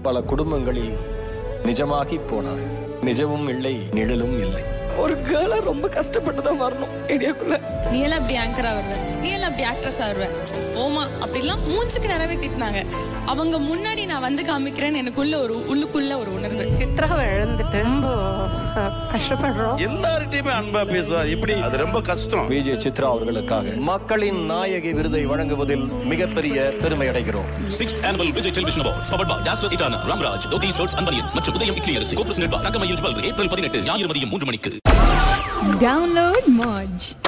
பல குடும்பங்களில் நிஜமாகி போனார் நிஜமும் இல்லை நிழலும் இல்லை ஒரு கேர்ள ரொம்ப கஷ்டப்பட்டு தான் வரணும் ஏரியாக்குள்ள நீ எல்லாம் அப்படி ஆங்கரா வருவ நீ எல்லாம் அப்படி ஆக்ட்ரஸ் வருவ ஓமா அப்படிலாம் மூஞ்சுக்கு நிறையவே திட்டினாங்க அவங்க முன்னாடி நான் வந்து காமிக்கிறேன்னு எனக்குள்ள ஒரு உள்ளுக்குள்ள ஒரு உணர்வு சித்ராவை இழந்துட்டு ரொம்ப அஹ், கஷ்டப்படுறோம் எல்லார்கிட்டயுமே அன்பா பேசுவார் எப்படி அது ரொம்ப கஷ்டம் விஜய் சித்ரா அவர்களுக்காக மக்களின் நாயகி விருதை வழங்குவதில் மிகப்பெரிய பெருமை அடைகிறோம் sixth annual Vijay television awards powered by Dazzler இட்டானா ராம்ராஜ் தோதீஸ் ரோட்ஸ் அன்பனியன்ஸ் மற்றும் உதயம் இக்லியரசு கோப்ரஸ் நெட்வா தங்கமயில் டுவெல் ஏப்ரல் பதினெட்டு ஞாயிறு மதியம் மூன்று மணிக்கு Download Moj.